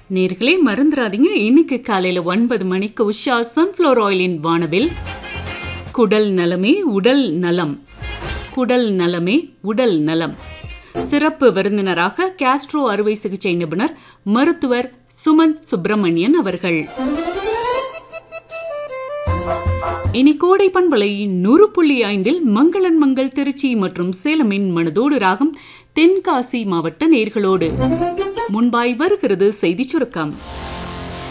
நேர்களே மறந்துடாதீங்க இன்னைக்கு காலையில ஒன்பது மணிக்கு உஷா சன்ஃப்ளவர் ஆயிலின் வானவில் குடல் நலமே உடல் நலம் குடல் நலமே உடல் நலம் சிறப்பு விருந்தினராக கேஸ்ட்ரோ அறுவை சிகிச்சை நிபுணர் மருத்துவர் சுமந்த் சுப்பிரமணியன் அவர்கள் இனி கோடை பண்பலை நூறு புள்ளி ஐந்தில் மங்களன் மங்கள் திருச்சி மற்றும் சேலமின் மனதோடு ராகம் தென்காசி மாவட்ட நேர்களோடு முன்பாய் வருகிறது செய்திச் சுருக்கம்